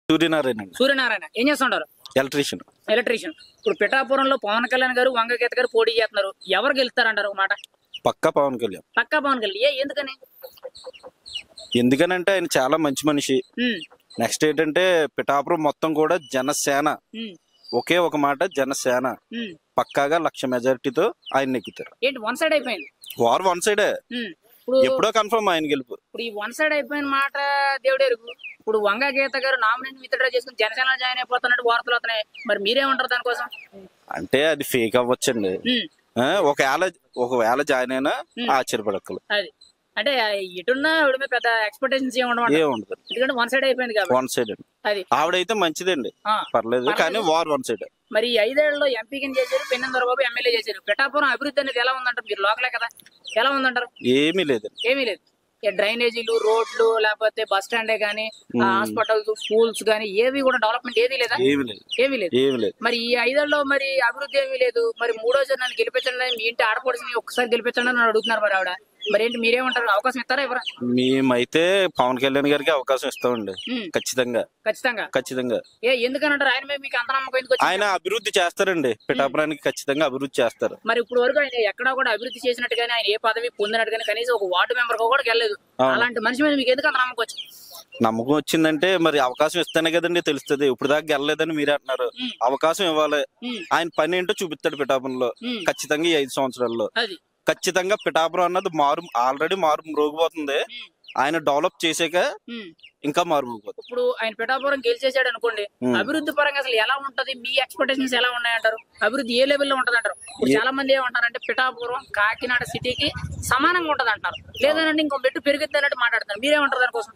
సూర్యనారాయణ అండి సూర్యనారాయణ ఏం చేస్తుంటారు ఎలక్ట్రీషియన్ ఎలక్ట్రీషియన్ ఇప్పుడు పిఠాపురంలో పవన్ కళ్యాణ్ గారు వంగగీత గారు పోటీ చేస్తున్నారు ఎవరు గెలుస్తారంటారు ఒక మాట పక్కా పవన్ కళ్యాణ్ పక్కా పవన్ కళ్యాణ్ ఏ ఎందుకని ఎందుకనంటే ఆయన చాలా మంచి మనిషి ఉమ్, నెక్స్ట్ ఏంటంటే పిఠాపురం మొత్తం కూడా జనసేన ఉమ్, ఒకే ఒక మాట జనసేన ఉమ్. పక్కాగా లక్ష మెజారిటీతో ఆయన నెక్కుతారు ఏంటి వన్ సైడ్ అయిపోయింది వార్ వన్ సైడే ఉమ్, ఇప్పుడు ఎప్పుడో కన్ఫర్మ్ ఆయన గెలుపు ఇప్పుడు ఈ వన్ సైడ్ అయిపోయిన మాట దేవుడు ఎరుగు ఇప్పుడు వంగ గీత గారు నామినేషన్ విత్డ్రా చేసుకుని జనసేన జాయిన్ అయిపోతున్నట్టు వార్తలు వస్తున్నాయి మరి మీరేమంటారు దానికోసం అంటే అది ఫేక్ అవ్వచ్చండి ఉమ్, ఆ, ఒకవేళ ఒకవేళ జాయిన్ అయినా Hmm. ఆశ్చర్యపడక్కలు అది అంటే ఎటున్నా ఆవిడ మీద పెద్ద ఎక్స్పెక్టేషన్స్ ఏమి ఉండమంటారు ఏ ఉండదు ఎందుకంటే వన్ సైడ్ అయిపోయింది కాబట్టి వన్ సైడ్ అండి అది ఆవిడైతే మంచిదండి ఆ, పర్లేదు కానీ వార్ వన్ సైడ్ మరి ఈ ఐదేళ్లలో ఎంపీ కింద చేశారు పెన్నెందరబాబు ఎమ్మెల్యే చేశారు పిఠాపురం అభివృద్ధి అనేది ఎలా ఉందంటారు మీరు లోకలే కదా ఎలా ఉందంటారు ఏమీ లేదండి ఏమీ లేదు ఈ డ్రైనేజీలు రోడ్లు లేకపోతే బస్ స్టాండే కానీ హాస్పిటల్స్ స్కూల్స్ కానీ ఏవి కూడా డెవలప్మెంట్ ఏది లేదా ఏమీ లేదు ఏమీ లేదు ఏమీ లేదు మరి ఈ ఐదేళ్లలో మరి అభివృద్ధి ఏమీ లేదు మరి మూడోసారి నన్ను గెలిపించండి మీ ఇంటి ఆడపడిసి ఒక్కసారి గెలిపించండి అని అడుగుతున్నారు మరి ఆవిడ మరి ఏంటి మీరేమంటారు అవకాశం ఇస్తారా ఎవరా మేమైతే పవన్ కళ్యాణ్ గారికి అవకాశం ఇస్తామండి ఉమ్, ఖచ్చితంగా ఖచ్చితంగా ఖచ్చితంగా ఏ ఎందుకనంటారు ఆయన మీద మీకు అంత నమ్మకం ఎందుకు వచ్చింది? ఆయన అభివృద్ధి చేస్తారండి పిఠాపురానికి ఖచ్చితంగా అభివృద్ధి చేస్తారు మరి ఇప్పుడు వరకు ఆయన ఎక్కడా కూడా అభివృద్ధి చేసినట్టుగానే ఆయన ఏ పదవి పొందినట్టుగానే కనీసం ఒక వార్డు మెంబర్ కూడా వెళ్ళలేదు అవును. అలాంటి మనిషి మీద మీకు ఎందుకు అంత నమ్మకం వచ్చింది నమ్మకం వచ్చిందంటే మరి అవకాశం ఇస్తేనే కదండి తెలుస్తుంది ఇప్పుడు దాకా గెలలేదని మీరే అంటున్నారు ఉమ్. అవకాశం ఇవ్వాలి ఉమ్, ఆయన పని ఏంటో చూపిస్తాడు పిఠాపురంలో ఉమ్, ఖచ్చితంగా ఈ ఐదు సంవత్సరాల్లో అది ఖచ్చితంగా పిఠాపురం అన్నది మారు ఆల్రెడీ మారు రోగిపోతుంది ఉమ్, ఆయన డెవలప్ చేసాక ఉమ్. ఇంకా మారుమోగిపోతుంది ఇప్పుడు ఆయన పిఠాపురం గెలిచేసాడు అనుకోండి ఉమ్. అభివృద్ధి పరంగా అసలు ఎలా ఉంటది మీ ఎక్స్పెక్టేషన్స్ ఎలా ఉన్నాయంటారు అభివృద్ధి ఏ లెవెల్లో ఉంటది అంటారు ఇప్పుడు చాలా మంది ఏమంటారంటే పిఠాపురం కాకినాడ సిటీకి సమానంగా ఉంటది అంటారు లేదనంటే ఇంకో మెట్టు పెరుగుద్ది అన్నట్టు మాట్లాడతారు మీరేమంటారు దానికోసం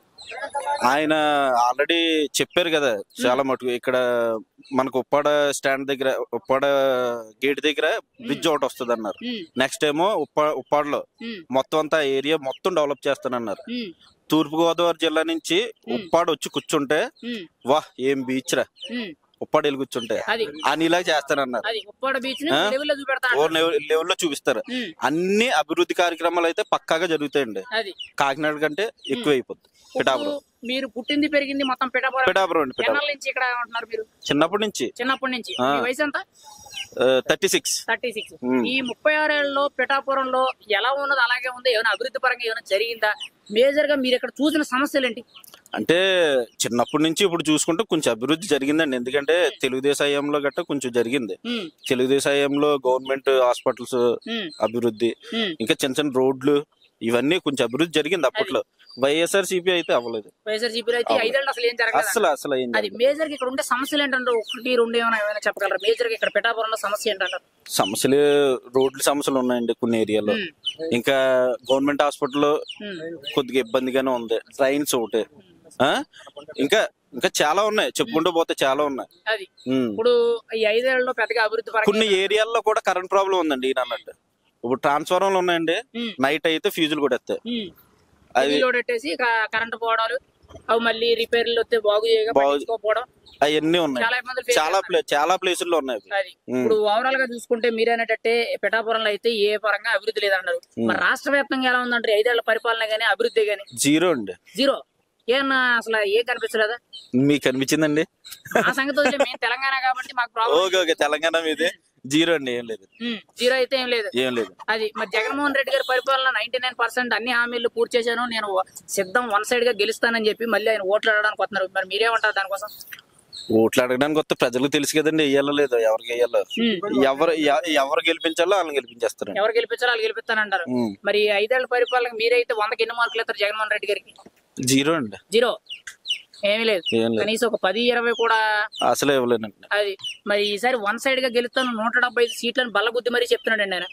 ఆయన ఆల్రెడీ చెప్పారు కదా చాలా మటుకు ఇక్కడ మనకు ఉప్పాడ స్టాండ్ దగ్గర ఉప్పాడ గేట్ దగ్గర బ్రిడ్జ్ ఒకటి వస్తుంది అన్నారు ఉమ్, నెక్స్ట్ ఏమో ఉప్పా ఉప్పాడలో ఉమ్, మొత్తం అంతా ఏరియా మొత్తం డెవలప్ చేస్తానన్నారు ఉమ్, తూర్పు గోదావరి జిల్లా నుంచి ఉప్పాడు వచ్చి కూర్చుంటే ఉమ్, వాహ్ ఏం బీచ్ రా ఉమ్. ఉప్పాడు వెళ్ళి కూర్చుంటే అది అనిలా చేస్తానన్నారు అది ఉప్పాడ బీచ్ ని ఆ? లెవెల్లో చూపెడతా ఓ అంటారు. లెవెల్లో చూపిస్తారు ఉమ్, అన్ని అభివృద్ధి కార్యక్రమాలు అయితే పక్కాగా జరుగుతాయండి అది కాకినాడ కంటే ఎక్కువ అయిపోద్ది పిఠాపురం ఇప్పుడు మీరు పుట్టింది పెరిగింది మొత్తం పిఠాపురం పిఠాపురం అండి పిఠాపురం ఎన్నాళ్ళ నుంచి ఇక్కడ ఉంటున్నారు మీరు చిన్నప్పటి నుంచి చిన్నప్పటి నుంచి ఆ. మీ వయసు ఎంత thirty six thirty six um. ఈ ముప్పై ఆరేళ్లలో పిఠాపురంలో ఎలా ఉన్నది అలాగే ఉంది ఏమైనా అభివృద్ధి పరంగా ఏమైనా జరిగిందా మేజర్ గా మీరు ఇక్కడ చూసిన సమస్యలు ఏంటి అంటే చిన్నప్పటి నుంచి ఇప్పుడు చూసుకుంటే కొంచెం అభివృద్ధి జరిగిందండి ఎందుకంటే తెలుగుదేశం హయాంలో గట్ట కొంచెం జరిగింది ఉమ్, తెలుగుదేశం హయాంలో గవర్నమెంట్ హాస్పిటల్స్ ఉమ్, అభివృద్ధి ఉమ్. ఇంకా చిన్న చిన్న రోడ్లు ఇవన్నీ కొంచెం అభివృద్ధి జరిగింది అప్పట్లో వైఎస్ఆర్ సిపి అయితే అవ్వలేదు వైఎస్ఆర్ జీపీలో అయితే ఈ ఐదేళ్ళు అసలు ఏం జరగలేదు అసలు అసలు ఏం అది మేజర్ గా ఇక్కడ ఉండే సమస్యలు ఏంటంటే ఒకటి రెండు ఏమైనా ఏమైనా చెప్పగలరా మేజర్ గా ఇక్కడ పిఠాపురంలో సమస్య ఏంటంటారు సమస్యలు రోడ్ల సమస్యలు ఉన్నాయండి కొన్ని ఏరియాలో ఉమ్, ఇంకా గవర్నమెంట్ హాస్పిటల్లో ఉమ్, కొద్దిగా ఇబ్బందిగానే ఉంది ట్రైన్స్ ఒకటి ఆ? ఇంకా ఇంకా చాలా ఉన్నాయి చెప్పుకుంటూ పోతే చాలా ఉన్నాయి అది ఉమ్. ఇప్పుడు ఈ ఐదేళ్లలో పెద్దగా అభివృద్ధి పరంగా కొన్ని ఏరియాల్లో కూడా కరెంట్ ప్రాబ్లం ఉందండి ఈయన అన్నట్టు ఇప్పుడు ట్రాన్స్ఫార్మర్లు ఉన్నాయండి ఉమ్, నైట్ అయితే ఫ్యూజులు కూడా ఎత్తాయి ఉమ్. అది లోడ్ పెట్టేసి కరెంట్ పోవడాలు అవి మళ్ళీ రిపేర్లు వస్తే బాగు చేయగా బాగు- పట్టించుకోకపోవడం అవన్నీ ఉన్నాయి చాలా ఇబ్బందులు face చాలా ప్లే చాలా ప్లేసుల్లో ఉన్నాయి అవి. అది ఉమ్. ఇప్పుడు ఓవరాల్ గా చూసుకుంటే మీరేనట్టే పిఠాపురంలో అయితే ఏ పరంగా అభివృద్ధి లేదన్నారు మరి రాష్ట్ర వ్యాప్తంగా ఎలా ఉందంటే ఐదేళ్ల పరిపాలన గానీ అభివృద్ధి గానీ జీరో అండి జీరో ఏమన్నా అసలు ఏం కనిపించలేదా మీకు కనిపించిందండి ఆ సంగతి వదిలే మేము తెలంగాణ కాబట్టి మాకు ప్రాబ్లం ఓకే ఓకే తెలంగాణ మీది జీరో అండి ఏం లేదు జీరో అయితే ఏం లేదు ఏం లేదు అది మరి జగన్మోహన్ రెడ్డి గారి పరిపాలన నైన్టీ నైన్ పర్సెంట్ అన్ని హామీలు పూర్తి చేశాను నేను సిద్ధం వన్ సైడ్ గా గెలుస్తానని చెప్పి మళ్ళీ ఆయన ఓట్లు అడగడానికి వస్తున్నారు మరి మీరేమంటారు దానికోసం ఓట్లు అడగడానికి కొత్త ప్రజలకు తెలుసు కదండి వేయాలో లేదో ఎవరికి వేయాలో ఎవరు ఎ- ఎవరు గెలిపించాలో వాళ్ళని గెలిపించేస్తారండి ఎవరు గెలిపించాలో వాళ్ళు గెలిపిస్తానంటారు ఉమ్. మరి ఈ ఐదేళ్ల పరిపాలన మీరైతే వందకి ఎన్ని మార్కులు ఇస్తారు జగన్మోహన్ రెడ్డి గారికి జీరో అండి జీరో ఏమీ లేదు ఏం లేదు కనీసం ఒక పది ఇరవై కూడా అసలే ఇవ్వలేనండి అది మరి ఈసారి వన్ సైడ్ గా గెలుస్తాను నూట డెబ్బై ఐదు సీట్లను బల్లగుద్ది మరీ చెప్తున్నాడండి ఆయన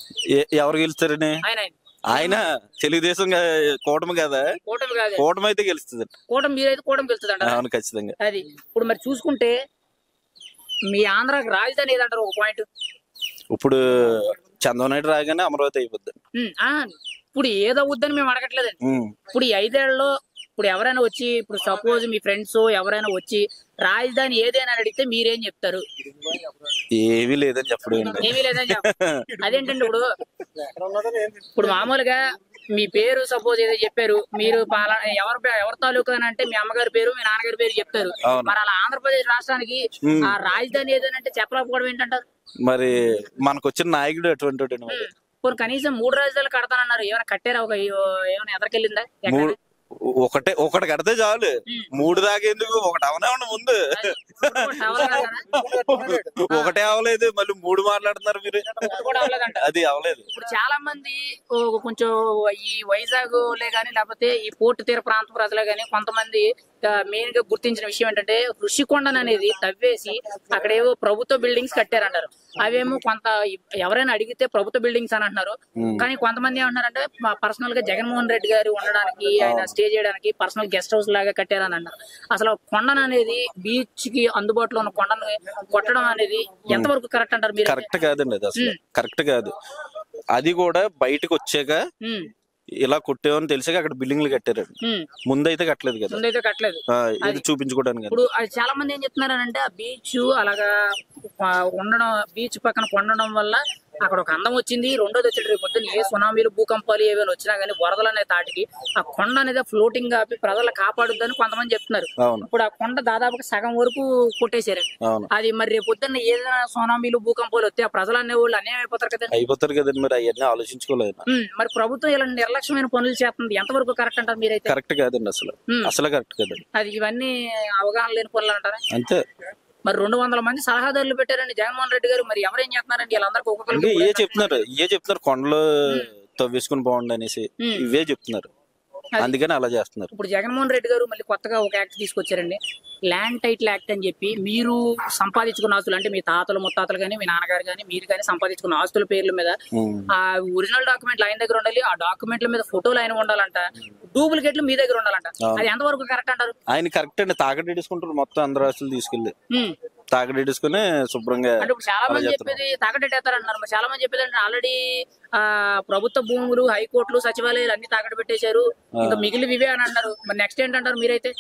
ఏ- ఎవరు గెలుస్తారని ఆయన ఆయన. ఆయన తెలుగుదేశం గా- కూటమి కదా కూటమి కాదు కూటమి అయితే గెలుస్తుంది కూటమి మీరైతే కూటమి గెలుస్తుంది అవును ఖచ్చితంగా అది ఇప్పుడు మరి చూసుకుంటే మీ ఆంధ్రాకి రాజధాని ఏదంటారు ఒక పాయింట్ ఇప్పుడు చంద్రబాబు నాయుడు రాగానే అమరావతి అయిపోద్ది ఇప్పుడు ఏదవుద్దని మేము అడగట్లేదండి ఉమ్. ఇప్పుడు ఈ ఐదేళ్లలో ఇప్పుడు ఎవరైనా వచ్చి ఇప్పుడు సపోజ్ మీ ఫ్రెండ్స్ ఎవరైనా వచ్చి రాజధాని ఏదైనా అని అడిగితే మీరేం చెప్తారు ఏమీ లేదని చెప్పడం ఏమీ లేదని చెప్ప అదేంటండి ఇప్పుడు ఇప్పుడు మామూలుగా మీ పేరు సపోజ్ ఏదో చెప్పారు మీరు పాల ఎవరు ఎవరి తాలూకా అని అంటే మీ అమ్మగారి పేరు మీ నాన్నగారి పేరు చెప్తారు అవును. మరి అలా ఆంధ్రప్రదేశ్ రాష్ట్రానికి ఆ రాజధాని ఏదైనా చెప్పలేకపోవడం ఏంటంటారు మరి మనకు వచ్చిన నాయకుడు అటువంటి వాడు మరి. పోనీ కనీసం మూడు రాజధానులు కడతానన్నారు ఏమైనా కట్టారా ఒక ఏమైనా ఎదరికెళ్ళిందా ఎక్కడ? మూడు ఒకటే ఒకటి కడితే చాలు ఉమ్. మూడు దాకా ఎందుకు ఒకటి అవనే ముందు అది ఇప్పుడు కూడా టవల్ కడతారా? ఒకటే అవలేదు మళ్ళీ మూడు మాట్లాడుతున్నారు మీరు అది కూడా అవ్వలేదంట అది అవలేదు ఇప్పుడు చాలా మంది ఓ కొంచెం ఈ వైజాగ్ లే గానీ లేకపోతే ఈ పోర్టు తీర ప్రాంత ప్రజలే గానీ కొంతమంది మెయిన్ గా గుర్తించిన విషయం ఏంటంటే ఋషికొండన్ అనేది తవ్వేసి అక్కడ ఏవో ప్రభుత్వ బిల్డింగ్స్ కట్టారంటారు అవేమో కొంత ఎవరైనా అడిగితే ప్రభుత్వ బిల్డింగ్స్ అని అంటున్నారు కానీ కొంతమంది ఏమంటున్నారంటే పర్సనల్ గా జగన్మోహన్ రెడ్డి గారు ఉండడానికి ఆయన స్టే చేయడానికి పర్సనల్ గెస్ట్ హౌస్ లాగా కట్టారని అన్నారు అసలు కొండను అనేది బీచ్ కి అందుబాటులో ఉన్న కొండను కొట్టడం అనేది ఎంతవరకు కరెక్ట్ అంటారు మీరు కరెక్ట్ కాదండి అది అసలు కరెక్ట్ కాదు అది కూడా బయటకు వచ్చాక ఉమ్, ఇలా కొట్టేవని తెలిసాక అక్కడ బిల్డింగ్లు కట్టారండి ఉమ్. ముందైతే కట్టలేదు కదా ముందైతే కట్టలేదు ఆ, ఇది చూపించుకోవడానికి ఇప్పుడు అది చాలా మంది ఏం చెప్తున్నారు అంటే ఆ బీచ్ అలాగా ఆ, ఉండడం బీచ్ పక్కన కొండడం వల్ల అక్కడ ఒక అందం వచ్చింది రెండోది వచ్చేటి రేపు పొద్దున్న ఏ సునామీలు భూకంపాలు ఏమైనా వచ్చినా కానీ వరదలు అనే తాటికి ఆ కొండ అనేది ఫ్లోటింగ్ ఆపి ప్రజలు కాపాడుద్దని కొంతమంది చెప్తున్నారు అవును ఇప్పుడు ఆ కొండ దాదాపుగా సగం వరకు కొట్టేశారు అవును అది మరి రేపు పొద్దున్న ఏదైనా సునామీలు భూకంపాలు వస్తే ఆ ప్రజలు అనే వాళ్ళు అన్యాయం అయిపోతారు కదా అయిపోతారు కదండి మరి అవన్నీ ఆలోచించుకోలేదు ఉమ్, మరి ప్రభుత్వం ఇలా నిర్లక్ష్యమైన పనులు చేస్తుంది ఎంతవరకు కరెక్ట్ అంటారు మీరైతే కరెక్ట్ కాదండి అసలు ఉమ్. అసలు కరెక్ట్ కాదండి అది ఇవన్నీ అవగాహన లేని పనులు అంటారా అంతే మరి రెండు వందల మంది సలహాదారులు పెట్టారండి జగన్మోహన్ రెడ్డి గారు మరి ఎవరేం చేస్తున్నారండి వీళ్ళందరికీ అంటే ఒక్కొక్కరికి ఏ చెప్తున్నారు ఏ చెప్తున్నారు కొండలు తవ్వేసుకుని బాగుండు అనేసి ఉమ్. ఇవే చెప్తున్నారు అది. అందుకని అలా చేస్తున్నారు ఇప్పుడు జగన్మోహన్ రెడ్డి గారు మళ్ళీ కొత్తగా ఒక యాక్ట్ తీసుకొచ్చారండి ల్యాండ్ టైటిల్ యాక్ట్ అని చెప్పి మీరు సంపాదించుకున్న ఆస్తులు అంటే మీ తాతలు ముత్తాతలు కానీ మీ నాన్నగారు కానీ మీరు కానీ సంపాదించుకున్న ఆస్తుల పేర్ల మీద ఉమ్. ఆ ఒరిజినల్ డాక్యుమెంట్లు ఆయన దగ్గర ఉండాలి ఆ డాక్యుమెంట్ల మీద ఫోటోలు ఆయన ఉండాలంట డూప్లికేట్లు మీ దగ్గర ఉండాలంట అవును. అది ఎంతవరకు కరెక్ట్ అంటారు ఆయన కరెక్ట్ అండి తాకట్టు తీసుకుంటారు మొత్తం అందరు ఆస్తులు తీసుకెళ్ళి ఉమ్. తాకట్టు తీసుకుని శుభ్రంగా అంటే ఇప్పుడు చాలా అలా మంది చేస్తున్నారు. చెప్పేది తాకట్టేస్తారంటున్నారు మరి చాలా మంది చెప్పేది అంటే ఆల్రెడీ ఆ ప్రభుత్వ భూములు హైకోర్టులు సచివాలయాలు అన్ని తాకట్టు పెట్టేశారు ఇంకా మిగిలిన ఇవే అని అంటారు మరి నెక్స్ట్ ఏంటంటారు మీరైతే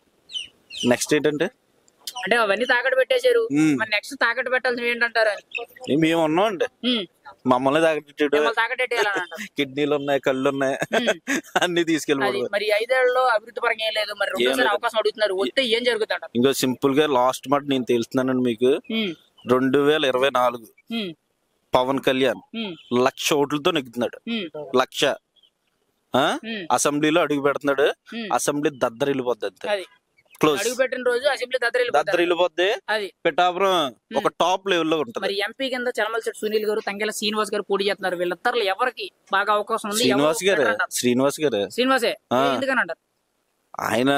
నెక్స్ట్ ఏంటంటే అంటే అవన్నీ తాకట్టు పెట్టేశారు ఉమ్. మరి నెక్స్ట్ తాకట్టు పెట్టాల్సి ఏంటంటారు అని ఏ మేము ఉన్నాం అండి ఉమ్. మమ్మల్ని తాకట్టాడు మిమ్మల్ని తాకట్టేయాలని అంటారు కిడ్నీలు ఉన్నాయి కళ్ళు ఉన్నాయి అన్ని అది తీసుకెళ్ళిపోవడం మరి ఈ ఐదేళ్లలో అభివృద్ధి పరంగా ఏం లేదు మరి రెండోసారి అవకాశం అడుగుతున్నారు వస్తే ఏం జరుగుతుంది అంటారు ఇంకో సింపుల్ గా లాస్ట్ మాట నేను తెలుస్తున్నానండి మీకు ఉమ్. రెండు వేల ఇరవై నాలుగు ఉమ్. పవన్ కళ్యాణ్ ఉమ్. లక్ష ఓట్లతో నెగ్గుతున్నాడు ఉమ్. లక్ష ఆ? ఉమ్. అసెంబ్లీలో అడుగు పెడుతున్నాడు ఉమ్. అసెంబ్లీ దద్దరిల్లిపోద్ది అంతే అది క్లోజ్ అడుగు పెట్టిన రోజు అసెంబ్లీ దద్దరిల్లిపోతారు దద్దరిల్లిపోద్ది అది పిఠాపురం ఒక టాప్ లెవెల్ లో ఉంటది మరి ఎంపీ కింద చలమల శెట్టి సునీల్ గారు తంగెల శ్రీనివాస్ గారు పోటీ చేస్తున్నారు వీళ్ళిద్దరు ఎవరికి బాగా అవకాశం ఉంది ఎవరు శ్రీనివాస్ గారు better అంటారు? శ్రీనివాస్ గారు శ్రీనివాసే ఆ. ఎందుకని అంటారు ఆయన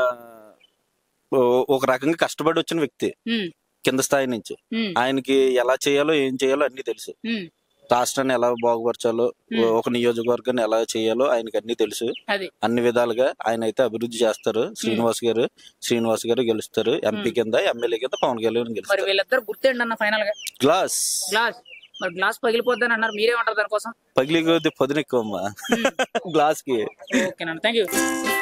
ఓ- ఒక రకంగా కష్టపడి వచ్చిన వ్యక్తి ఉమ్. కింద స్థాయి నుంచి ఉమ్. ఆయనకి ఎలా చేయాలో ఏం చేయాలో అన్ని తెలుసు ఉమ్. రాష్ట్రాన్ని ఎలా బాగుపరచాలో ఒక నియోజకవర్గాన్ని ఎలా చేయాలో ఆయనకి అన్ని తెలుసు అది అన్ని విధాలుగా ఆయన అయితే అభివృద్ధి చేస్తారు శ్రీనివాస్ గారు శ్రీనివాస్ గారు గెలుస్తారు ఎంపీ కింద ఎమ్మెల్యే కింద పవన్ కళ్యాణ్ మరి గెలుస్తారు వీళ్ళిద్దరు గుర్తేండి అన్న ఫైనల్ గా గ్లాస్ గ్లాస్ మరి గ్లాస్ పగిలిపోద్దని అన్నారు మీరే ఉంటారు దానికోసం పగిలి కొద్ది పొదిన ఎక్కువ గ్లాస్ కి ఓకేనండి థ్యాంక్ యూ